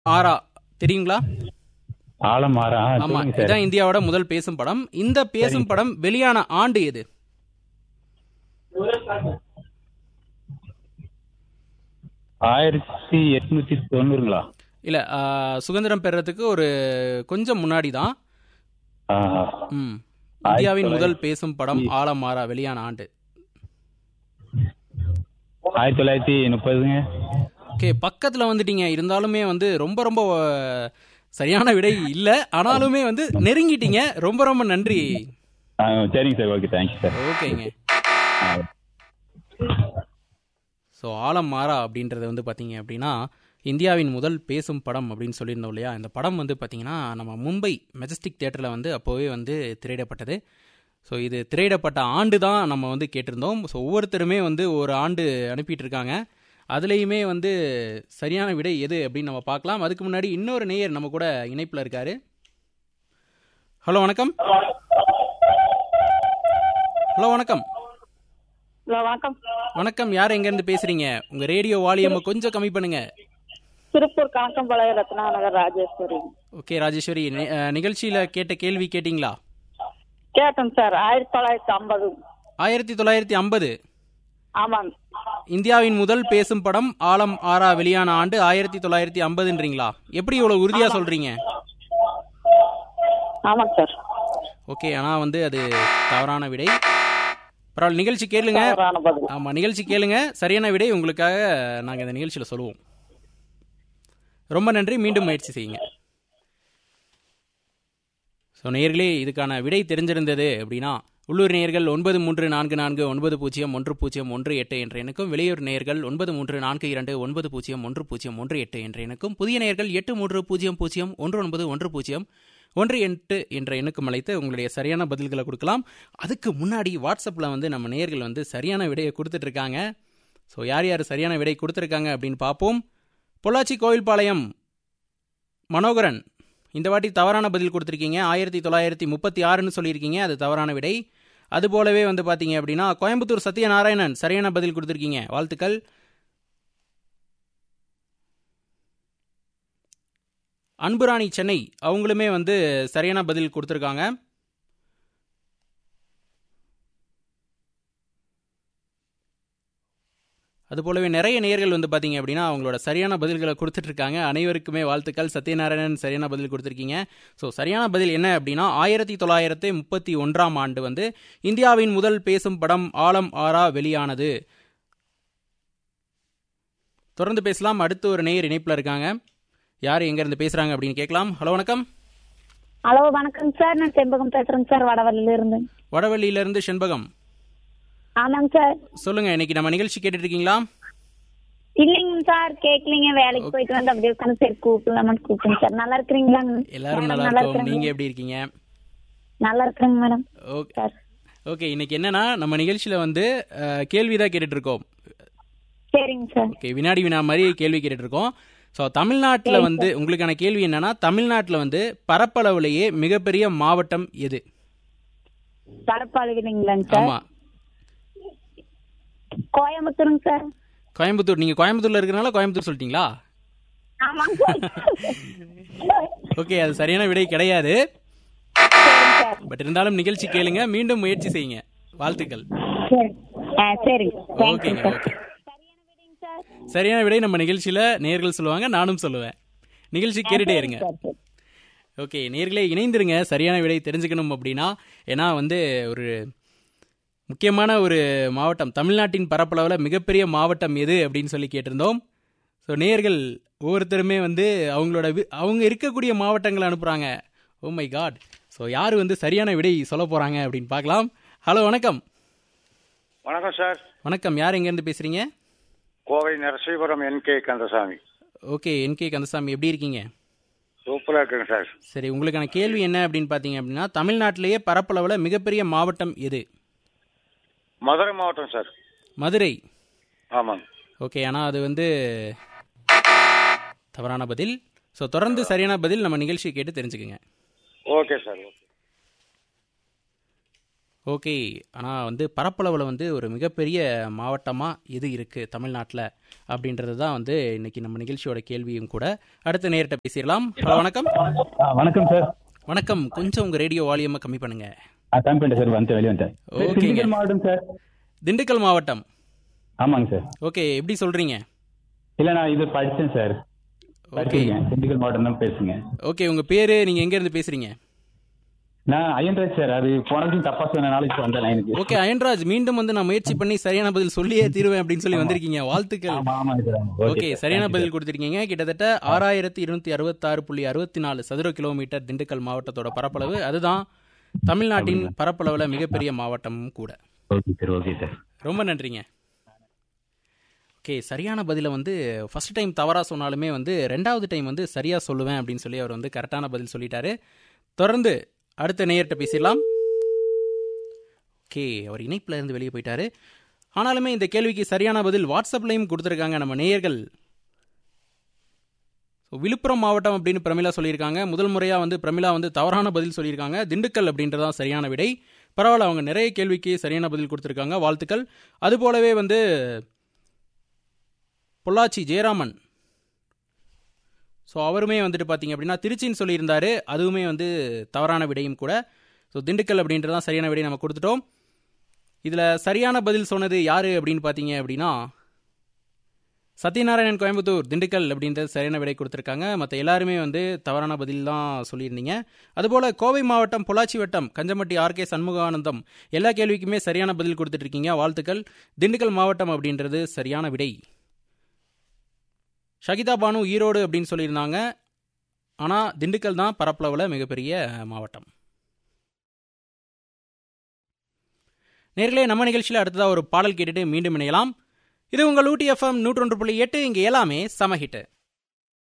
ஆரா தெரியுங்களா ஆலம் ஆறா ஆ, ஆமா சொல்லுங்க சார் இதான் இந்தியாவோட முதல் பேசும் படம் இந்த பேசும் படம் வெளியான ஆண்டு எது ஆயிரத்தி எட்நூத்தி தொண்ணூறுங்களா இல்ல ஆ, சுதந்திரம் பெறறதுக்கு ஒரு கொஞ்சம் முன்னாடி தான் ஆ, ம் இந்தியாவின் தொள்ளாயிரத்தி- முதல் பேசும் படம் ஆலமாரா வெளியான ஆண்டு ஆயிரத்தி தொள்ளாயிரத்தி முப்பதுங்க ஓகே பக்கத்துல வந்துட்டீங்க இருந்தாலுமே வந்து ரொம்ப ரொம்ப அஹ், சரியான விடை இல்ல ஆனாலுமே வந்து நெருங்கிட்டீங்க ரொம்ப ரொம்ப நன்றி ஆ, சரிங்க சார் ஓகே தேங்க்யூ சார் ஓகேங்க ஸோ ஆலம் மாறா அப்படின்றது வந்து பார்த்தீங்க அப்படின்னா இந்தியாவின் முதல் பேசும் படம் அப்படின்னு சொல்லியிருந்தோம் இல்லையா இந்த படம் வந்து பார்த்தீங்கன்னா நம்ம மும்பை மெஜஸ்டிக் தியேட்டரில் வந்து அப்போவே வந்து திரையிடப்பட்டது ஸோ இது திரையிடப்பட்ட ஆண்டு தான் நம்ம வந்து கேட்டிருந்தோம் ஸோ ஒவ்வொருத்தருமே வந்து ஒரு ஆண்டு அனுப்பிட்டு இருக்காங்க அதுலேயுமே வந்து சரியான விடை எது அப்படின்னு நம்ம பார்க்கலாம் அதுக்கு முன்னாடி இன்னொரு நேயர் நம்ம கூட இணைப்பில் இருக்காரு ஹலோ வணக்கம் ஹலோ வணக்கம் ஹலோ வணக்கம் வணக்கம் யார் எங்கேருந்து பேசுறீங்க உங்க ரேடியோ வால்யூமை கொஞ்சம் கம்மி பண்ணுங்க திருப்பூர் கணக்கம்பாளையம் ரத்னா நகர் ராஜேஸ்வரி ஓகே ராஜேஸ்வரி நி- அஹ், நிகழ்ச்சியில கேட்ட கேள்வி கேட்டிங்களா கேட்டேன் சார் ஆயிரத்தி தொள்ளாயிரத்தி ஐம்பது ஆயிரத்தி தொள்ளாயிரத்தி ஐம்பது ஆமாங்க இந்தியாவின் முதல் பேசும் படம் ஆலம் ஆரா வெளியான ஆண்டு ஆயிரத்தி தொள்ளாயிரத்தி ஐம்பதுன்றீங்களா எப்படி இவ்வளவு உறுதியா சொல்றீங்க ஆமாங்க சார் ஓகே ஆனா வந்து அது தவறான விடை பரவாயில்ல நிகழ்ச்சி கேளுங்க தவறான பதில் ஆமா நிகழ்ச்சி கேளுங்க சரியான விடை உங்களுக்காக நாங்க இந்த நிகழ்ச்சியில சொல்லுவோம் ரொம்ப நன்றி மீண்டும் முயற்சி செய்யுங்க ஸோ நேயர்களே இதுக்கான விடை தெரிஞ்சிருந்தது அப்படின்னா உள்ளூர் நேயர்கள் ஒன்பது மூன்று நான்கு நான்கு ஒன்பது பூஜ்ஜியம் ஒன்று பூஜ்ஜியம் ஒன்று எட்டு என்ற எண்ணுக்கும் வெளியூர் நேயர்கள் ஒன்பது மூன்று நான்கு இரண்டு ஒன்பது பூஜ்ஜியம் ஒன்று பூஜ்ஜியம் ஒன்று எட்டு என்ற எண்ணுக்கும் புதிய நேயர்கள் எட்டு மூன்று பூஜ்ஜியம் பூஜ்ஜியம் ஒன்று ஒன்பது ஒன்று பூஜ்ஜியம் ஒன்று எட்டு என்ற எண்ணுக்கும் அழைத்து உங்களுடைய சரியான பதில்களை கொடுக்கலாம் அதுக்கு முன்னாடி வாட்ஸ்அப்பில் வந்து நம்ம நேயர்கள் வந்து சரியான விடையை கொடுத்துட்டு இருக்காங்க ஸோ யார் யார் சரியான விடை கொடுத்துருக்காங்க அப்படின்னு பார்ப்போம் பொள்ளாச்சி கோவில்பாளையம் மனோகரன் இந்த வாட்டி தவறான பதில் கொடுத்துருக்கீங்க ஆயிரத்தி தொள்ளாயிரத்தி முப்பத்தி ஆறுன்னு சொல்லியிருக்கீங்க அது தவறான விடை அது போலவே வந்து பார்த்தீங்க அப்படின்னா கோயம்புத்தூர் சத்யநாராயணன் சரியான பதில் கொடுத்துருக்கீங்க வாழ்த்துக்கள் அன்புராணி சென்னை அவங்களுமே வந்து சரியான பதில் கொடுத்துருக்காங்க அது போலவே நிறைய நேயர்கள் வந்து பார்த்தீங்க அப்படின்னா அவங்களோட சரியான பதில்களை கொடுத்துட்டு இருக்காங்க அனைவருக்குமே வாழ்த்துக்கள் சத்யநாராயணன் சரியான பதில் கொடுத்துருக்கீங்க ஸோ சரியான பதில் என்ன அப்படின்னா ஆயிரத்தி தொள்ளாயிரத்தி முப்பத்தி ஒன்றாம் ஆண்டு வந்து இந்தியாவின் முதல் பேசும் படம் ஆலம் ஆரா வெளியானது தொடர்ந்து பேசலாம் அடுத்து ஒரு நேயர் இணைப்பில் இருக்காங்க யார் எங்கேருந்து பேசுகிறாங்க அப்படின்னு கேட்கலாம் ஹலோ வணக்கம் ஹலோ வணக்கம் சார் நான் செண்பகம் பேசுறேங்க சார் வடவள்ளியில இருந்து வடவள்ளியிலேருந்து செண்பகம் ஆமாங்க சார் சொல்லுங்க இன்னைக்கு நம்ம நிகழ்ச்சி கேட்டுட்டு இருக்கீங்களா இல்லைங்க சார் கேட்கலீங்க வேலைக்கு போயிட்டு வந்து அப்படியே உட்காந்து சரி கூப்பிடலாமான்னு கூப்பிடுங்க சார் நல்லா இருக்கிறீங்களாங்க எல்லாரும் மேடம், நல்லா இருக்கோம் இருக்கிறேங்க. நீங்க எப்படி இருக்கீங்க நல்லா இருக்கிறேங்க மேடம் ஓகே சார் ஓகே இன்னைக்கு என்னன்னா நம்ம நிகழ்ச்சியில வந்து அஹ், கேள்விதான் கேட்டுட்டு இருக்கோம் சரிங்க சார் ஓகே வினாடி வினா மாதிரி கேள்வி கேட்டுட்டு இருக்கோம் ஸோ தமிழ்நாட்டில் வந்து உங்களுக்கான கேள்வி என்னன்னா தமிழ்நாட்டில் வந்து பரப்பளவுலேயே மிகப்பெரிய மாவட்டம் எது பரப்பாளுவீங்களாங்க சார் ஆமா கோயம்புத்தூருங்க சார் கோயம்புத்தூர் நீங்க கோயம்புத்தூர்ல இருக்கிறனால கோயம்புத்தூர் சொல்லிட்டீங்களா ஆமாங்க சார் ஓகே அது சரியான விடை கிடையாது சரிங்க சார் பட் இருந்தாலும் நிகழ்ச்சி கேளுங்க மீண்டும் முயற்சி செய்யுங்க வாழ்த்துக்கள் சரி ஆ சரிங்க தேங்க்யூ ஓகேங்க சார் ஓகே சரியான விடைங்க சார் சரியான விடை நம்ம நிகழ்ச்சியில நேர்கள் சொல்லுவாங்க நானும் சொல்லுவேன் நிகழ்ச்சி கேட்டுட்டே இருங்க சார் சரி ஓகே நேர்களே இணைந்திருங்க சரியான விடை தெரிஞ்சுக்கணும் அப்படின்னா ஏன்னா வந்து ஒரு முக்கியமான ஒரு மாவட்டம் தமிழ்நாட்டின் பரப்பளவில் மிகப்பெரிய மாவட்டம் எது அப்படின்னு சொல்லி கேட்டிருந்தோம் ஸோ நேர்கள் ஒவ்வொருத்தருமே வந்து அவங்களோட வி- அவங்க இருக்கக்கூடிய மாவட்டங்களை அனுப்புகிறாங்க ஓ மை காட் ஸோ யார் வந்து சரியான விடை சொல்ல போகிறாங்க அப்படின்னு பார்க்கலாம் ஹலோ வணக்கம் வணக்கம் சார் வணக்கம் யார் எங்கேருந்து பேசுகிறீங்க Kovai Narasipuram N K Kandasamy okay N K Kandasamy எப்படி இருக்கீங்க சூப்பராக இருக்குங்க சார் சரி உங்களுக்கான கேள்வி என்ன அப்படின்னு பார்த்தீங்க அப்படின்னா தமிழ்நாட்டிலேயே பரப்பளவில் மிகப்பெரிய மாவட்டம் எது மதுரை மாவட்டம் சார் மதுரை ஆமாங்க ஓகே ஆனால் அது வந்து தவறான பதில் ஸோ தொடர்ந்து சரியான பதில் நம்ம நிகழ்ச்சியை கேட்டு தெரிஞ்சுக்குங்க ஓகே சார் ஓகே ஓகே ஆனால் வந்து பரப்பளவில் வந்து ஒரு மிகப்பெரிய மாவட்டமாக எது இருக்குது தமிழ்நாட்டில் அப்படின்றது தான் வந்து இன்னைக்கு நம்ம நிகழ்ச்சியோட கேள்வியும் கூட அடுத்த நேரிட்ட பேசிடலாம் ஹலோ வணக்கம் ஆ வணக்கம் சார் வணக்கம் கொஞ்சம் உங்கள் ரேடியோ வால்யூமை கம்மி பண்ணுங்க ஆ கம்மி பண்ணிட்டேன் சார் வந்துட்டேன் வெளியே வந்துட்டேன் ஓகேங்க. திண்டுக்கல் மாவட்டம் சார் திண்டுக்கல் மாவட்டம் ஆமாங்க சார் ஓகே எப்படி சொல்கிறீங்க இல்லை நான் இது படித்தேன் சார் ஓகே படிச்சிருக்கேன் திண்டுக்கல் மாவட்டம் தான் பேசுங்க ஓகே உங்கள் பேர் நீங்கள் எங்கேருந்து பேசுகிறீங்க நான் ஐயன்ராஜ் சார் அது போனதும் தப்பா சொன்னனால இப்போ வந்தேன் லைனுக்கு ஓகே அயன்ராஜ் மீண்டும் வந்து நான் முயற்சி பண்ணி சரியான பதில் சொல்லியே தீருவேன் அப்படின்னு சொல்லி வந்திருக்கீங்க வாழ்த்துக்கள் ஆமா ஆமாங்க சார் ஆமா. Okay sir. சரியான Thank you, பதில் சார். கொடுத்திருக்கீங்க கிட்டத்தட்ட ஆறாயிரத்தி இருநூத்தி அறுபத்தாறு புள்ளி அறுபத்தி நாலு சதுர கிலோமீட்டர் திண்டுக்கல் மாவட்டத்தோட பரப்பளவு அதுதான் தமிழ்நாட்டின் பரப்பளவுல மிகப்பெரிய மாவட்டமும் கூட ஓகே சார் ஓகே சார் ரொம்ப நன்றிங்க ஓகே சரியான பதிலை வந்து ஃபர்ஸ்ட் டைம் தவறாக சொன்னாலுமே வந்து ரெண்டாவது டைம் வந்து சரியாக சொல்லுவேன் அப்படின்னு சொல்லி அவர் வந்து கரெக்டான பதில் சொல்லிட்டாரு தொடர்ந்து அடுத்த நேயர்கிட்ட பேசிடலாம் ஓகே அவர் இணைப்பில் இருந்து வெளியே போயிட்டாரு ஆனாலுமே இந்த கேள்விக்கு சரியான பதில் வாட்ஸ்அப்லையும் கொடுத்துருக்காங்க நம்ம நேயர்கள் So, விழுப்புரம் மாவட்டம் அப்படின்னு பிரமிளா சொல்லியிருக்காங்க முதல் முறையாக வந்து பிரமிளா வந்து தவறான பதில் சொல்லியிருக்காங்க திண்டுக்கல் அப்படின்றதான் சரியான விடை பரவாயில்ல அவங்க நிறைய கேள்விக்கு சரியான பதில் கொடுத்துருக்காங்க வாழ்த்துக்கள் அது போலவே வந்து பொள்ளாச்சி ஜெயராமன் ஸோ அவருமே வந்துட்டு பார்த்தீங்க அப்படின்னா திருச்சின்னு சொல்லியிருந்தாரு அதுவுமே வந்து தவறான விடையும் கூட ஸோ திண்டுக்கல் அப்படின்றதான் சரியான விடை நம்ம கொடுத்துட்டோம் இதில் சரியான பதில் சொன்னது யார் அப்படின்னு பார்த்தீங்க அப்படின்னா சத்யநாராயணன் கோயம்புத்தூர் திண்டுக்கல் அப்படின்றது சரியான விடை கொடுத்துருக்காங்க மற்ற எல்லாருமே வந்து தவறான பதில் தான் சொல்லியிருந்தீங்க அதுபோல் கோவை மாவட்டம் பொள்ளாச்சி வட்டம் கஞ்சமட்டி ஆர்கே சண்முகானந்தம் எல்லா கேள்விக்குமே சரியான பதில் கொடுத்துட்டு இருக்கீங்க வாழ்த்துக்கள் திண்டுக்கல் மாவட்டம் அப்படின்றது சரியான விடை ஷகிதா பானு ஈரோடு அப்படின்னு சொல்லியிருந்தாங்க ஆனால் திண்டுக்கல் தான் பரப்பளவில் மிகப்பெரிய மாவட்டம் நேர்களே நம்ம நிகழ்ச்சியில் அடுத்ததாக ஒரு பாடல் கேட்டுட்டு மீண்டும் இணையலாம் இது உங்கள் ஊட்டி எஃப்எம் நூற்றொன்று புள்ளி எட்டு இங்கே எல்லாமே சமஹிட்டு